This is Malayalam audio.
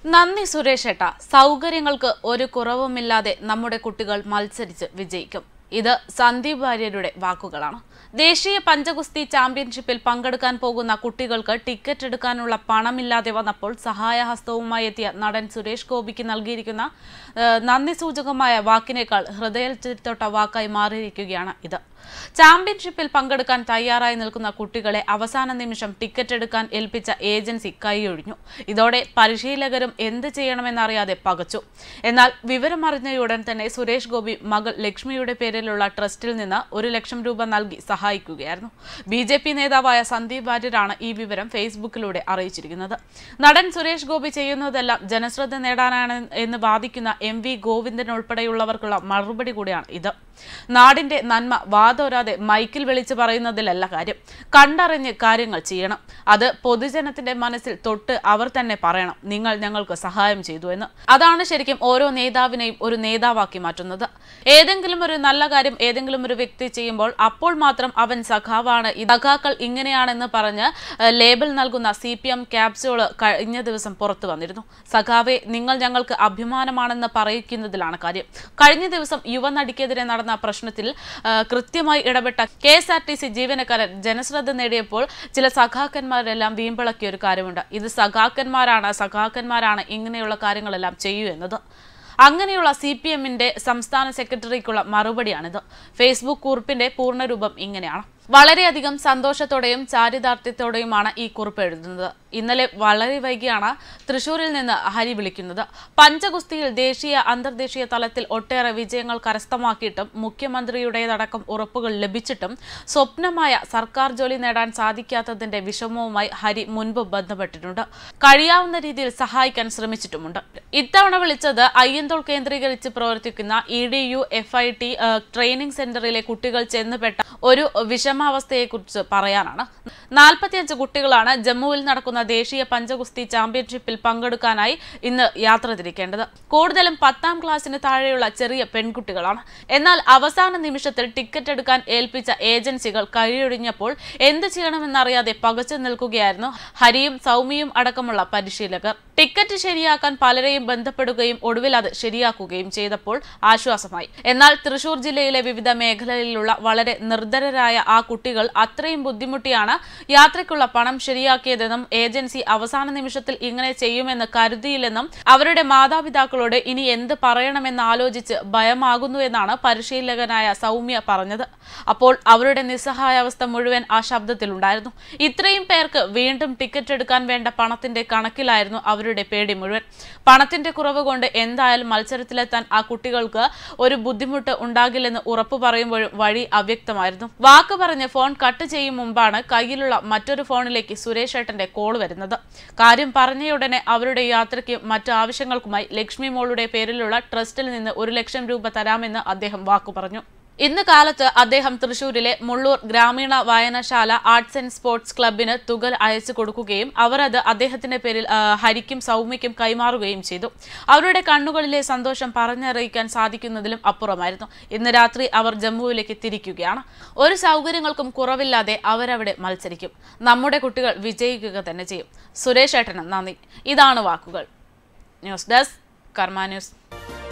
നന്ദി സുരേഷ് ഏട്ട സൗകര്യങ്ങൾക്ക് ഒരു കുറവുമില്ലാതെ നമ്മുടെ കുട്ടികൾ മത്സരിച്ച് വിജയിക്കും ഇത് സന്ദീപ് വാര്യരുടെ വാക്കുകളാണ് ദേശീയ പഞ്ചഗുസ്തി ചാമ്പ്യൻഷിപ്പിൽ പങ്കെടുക്കാൻ പോകുന്ന കുട്ടികൾക്ക് ടിക്കറ്റ് എടുക്കാനുള്ള പണമില്ലാതെ വന്നപ്പോൾ സഹായഹസ്തവുമായി എത്തിയ നടൻ സുരേഷ് ഗോപിക്ക് നൽകിയിരിക്കുന്ന ഏഹ്, നന്ദി സൂചകമായ വാക്കിനേക്കാൾ ഹൃദയത്തിൽ തൊട്ട വാക്കായി മാറിയിരിക്കുകയാണ് ഇത് ചാമ്പ്യൻഷിപ്പിൽ പങ്കെടുക്കാൻ തയ്യാറായി നിൽക്കുന്ന കുട്ടികളെ അവസാന നിമിഷം ടിക്കറ്റ് എടുക്കാൻ ഏൽപ്പിച്ച ഏജൻസി കൈയൊഴിഞ്ഞു ഇതോടെ പരിശീലകരും എന്ത് ചെയ്യണമെന്നറിയാതെ പകച്ചു എന്നാൽ വിവരമറിഞ്ഞയുടൻ തന്നെ സുരേഷ് ഗോപി മകൾ ലക്ഷ്മിയുടെ പേരിലുള്ള ട്രസ്റ്റിൽ നിന്ന് ഒരു ലക്ഷം രൂപ നൽകി സഹായിക്കുകയായിരുന്നു ബി ജെ പി നേതാവായ സന്ദീപ് വാര്യരാണ് ഈ വിവരം ഫേസ്ബുക്കിലൂടെ അറിയിച്ചിരിക്കുന്നത് നടൻ സുരേഷ് ഗോപി ചെയ്യുന്നതെല്ലാം ജനശ്രദ്ധ നേടാനാണ് എന്ന് വാദിക്കുന്ന എം വി ഗോവിന്ദൻ ഉൾപ്പെടെയുള്ളവർക്കുള്ള മറുപടി കൂടിയാണ് ഇത് നാടിന്റെ നന്മ വാതോരാതെ മൈക്കിൽ വിളിച്ച് പറയുന്നതിലല്ല കാര്യം കണ്ടറിഞ്ഞ് കാര്യങ്ങൾ ചെയ്യണം അത് പൊതുജനത്തിന്റെ മനസ്സിൽ തൊട്ട് അവർ തന്നെ പറയണം നിങ്ങൾ ഞങ്ങൾക്ക് സഹായം ചെയ്തു എന്ന് അതാണ് ശരിക്കും ഓരോ നേതാവിനെയും ഒരു നേതാവാക്കി മാറ്റുന്നത് ഏതെങ്കിലും ഒരു നല്ല കാര്യം ഏതെങ്കിലും ഒരു വ്യക്തി ചെയ്യുമ്പോൾ അപ്പോൾ മാത്രം അവൻ സഖാവാണ് ഈ സഖാക്കൾ ഇങ്ങനെയാണെന്ന് പറഞ്ഞ് ഏഹ്, ലേബൽ നൽകുന്ന സി പി എം ക്യാപ്സ്യൂള് കഴിഞ്ഞ ദിവസം പുറത്തു വന്നിരുന്നു സഖാവെ നിങ്ങൾ ഞങ്ങൾക്ക് അഭിമാനമാണെന്ന് പറയിക്കുന്നതിലാണ് കാര്യം കഴിഞ്ഞ ദിവസം യുവനടിക്കെതിരെ നടന്ന പ്രശ്നത്തിൽ ആ, കൃത്യമായി ഇടപെട്ട K S R T C ജീവനക്കാരൻ ജനശ്രദ്ധ നേടിയപ്പോൾ ചില സഖാക്കന്മാരെല്ലാം വീമ്പിളക്കിയ ഒരു കാര്യമുണ്ട് ഇത് സഖാക്കന്മാരാണ് സഖാക്കന്മാരാണ് ഇങ്ങനെയുള്ള കാര്യങ്ങളെല്ലാം ചെയ്യൂ എന്നത് അങ്ങനെയുള്ള സി പി എമ്മിന്റെ സംസ്ഥാന സെക്രട്ടറിക്കുള്ള മറുപടിയാണിത് ഫേസ്ബുക്ക് കുറിപ്പിന്റെ പൂർണ്ണരൂപം ഇങ്ങനെയാണ് വളരെയധികം സന്തോഷത്തോടെയും ചാരിതാർത്ഥ്യത്തോടെയുമാണ് ഈ കുറിപ്പ് എഴുതുന്നത് ഇന്നലെ വളരെ വൈകിയാണ് തൃശൂരിൽ നിന്ന് ഹരി വിളിക്കുന്നത് പഞ്ചഗുസ്തിയിൽ ദേശീയ അന്തർദേശീയ തലത്തിൽ ഒട്ടേറെ വിജയങ്ങൾ കരസ്ഥമാക്കിയിട്ടും മുഖ്യമന്ത്രിയുടേതടക്കം ഉറപ്പുകൾ ലഭിച്ചിട്ടും സ്വപ്നമായ സർക്കാർ ജോലി നേടാൻ സാധിക്കാത്തതിന്റെ വിഷമവുമായി ഹരി മുൻപ് ബന്ധപ്പെട്ടിട്ടുണ്ട് കഴിയാവുന്ന രീതിയിൽ സഹായിക്കാൻ ശ്രമിച്ചിട്ടുമുണ്ട് ഇത്തവണ വിളിച്ചത് അയ്യന്തോൾ കേന്ദ്രീകരിച്ച് പ്രവർത്തിക്കുന്ന E D U F I T training സെന്ററിലെ കുട്ടികൾ ചെന്നുപെട്ട ഒരു വിഷമാവസ്ഥയെക്കുറിച്ച് പറയാനാണ് നാൽപ്പത്തിയഞ്ച് കുട്ടികളാണ് ജമ്മുവിൽ നടക്കുന്ന ദേശീയ പഞ്ചഗുസ്തി ചാമ്പ്യൻഷിപ്പിൽ പങ്കെടുക്കാനായി ഇന്ന് യാത്ര തിരിക്കേണ്ടത് കൂടുതലും പത്താം ക്ലാസ്സിന് താഴെയുള്ള ചെറിയ പെൺകുട്ടികളാണ് എന്നാൽ അവസാന നിമിഷത്തിൽ ടിക്കറ്റ് എടുക്കാൻ ഏൽപ്പിച്ച ഏജൻസികൾ കഴിയൊഴിഞ്ഞപ്പോൾ എന്ത് ചെയ്യണമെന്നറിയാതെ പകച്ചു നിൽക്കുകയായിരുന്നു ഹരിയും സൗമ്യയും അടക്കമുള്ള പരിശീലകർ ടിക്കറ്റ് ശരിയാക്കാൻ പലരെയും ബന്ധപ്പെടുകയും ഒടുവിൽ അത് ശരിയാക്കുകയും ചെയ്തപ്പോൾ ആശ്വാസമായി എന്നാൽ തൃശൂർ ജില്ലയിലെ വിവിധ മേഖലയിലുള്ള വളരെ നിർധരരായ ആ കുട്ടികൾ അത്രയും ബുദ്ധിമുട്ടിയാണ് യാത്രയ്ക്കുള്ള പണം ശരിയാക്കിയതെന്നും ഏജൻസി അവസാന നിമിഷത്തിൽ ഇങ്ങനെ ചെയ്യുമെന്ന് കരുതിയില്ലെന്നും അവരുടെ മാതാപിതാക്കളോട് ഇനി എന്ത് പറയണമെന്ന് ആലോചിച്ച് ഭയമാകുന്നു എന്നാണ് പരിശീലകനായ സൗമ്യ പറഞ്ഞത് അപ്പോൾ അവരുടെ നിസ്സഹായാവസ്ഥ മുഴുവൻ ആ ശബ്ദത്തിലുണ്ടായിരുന്നു ഇത്രയും പേർക്ക് വീണ്ടും ടിക്കറ്റ് എടുക്കാൻ വേണ്ട പണത്തിന്റെ കണക്കിലായിരുന്നു അവരുടെ പേടി മുഴുവൻ പണത്തിന്റെ കുറവ് കൊണ്ട് എന്തായാലും മത്സരത്തിലെത്താൻ ആ കുട്ടികൾക്ക് ഒരു ബുദ്ധിമുട്ട് ഉണ്ടാകില്ലെന്ന് ഉറപ്പു പറയുമ്പോഴും വഴി അവ്യക്തമായിരുന്നു വാക്ക് പറഞ്ഞ് ഫോൺ കട്ട് ചെയ്യും മുമ്പാണ് കയ്യിലുള്ള മറ്റൊരു ഫോണിലേക്ക് സുരേഷ് ഏട്ടന്റെ കോൾ വരുന്നത് കാര്യം പറഞ്ഞയുടനെ അവരുടെ യാത്രയ്ക്ക് മറ്റു ആവശ്യങ്ങൾക്കുമായി ലക്ഷ്മി മോളുടെ പേരിലുള്ള ട്രസ്റ്റിൽ നിന്ന് ഒരു ലക്ഷം രൂപ തരാമെന്ന് അദ്ദേഹം വാക്കു പറഞ്ഞു ഇന്ന് കാലത്ത് അദ്ദേഹം തൃശൂരിലെ മുള്ളൂർ ഗ്രാമീണ വായനശാല ആർട്സ് ആൻഡ് സ്പോർട്സ് ക്ലബിന് തുക അയച്ചു കൊടുക്കുകയും അവർ അത് അദ്ദേഹത്തിന്റെ പേരിൽ ആ, ഹരിക്കും സൗമ്യയ്ക്കും കൈമാറുകയും ചെയ്തു അവരുടെ കണ്ണുകളിലെ സന്തോഷം പറഞ്ഞറിയിക്കാൻ സാധിക്കുന്നതിലും അപ്പുറമായിരുന്നു ഇന്ന് രാത്രി അവർ ജമ്മുവിലേക്ക് തിരിക്കുകയാണ് ഒരു സൗകര്യങ്ങൾക്കും കുറവില്ലാതെ അവരവിടെ മത്സരിക്കും നമ്മുടെ കുട്ടികൾ വിജയിക്കുക തന്നെ ചെയ്യും സുരേഷ് ഏട്ടന് നന്ദി ഇതാണ് വാക്കുകൾ ന്യൂസ് ഡെസ്ക് കർമ്മ ന്യൂസ്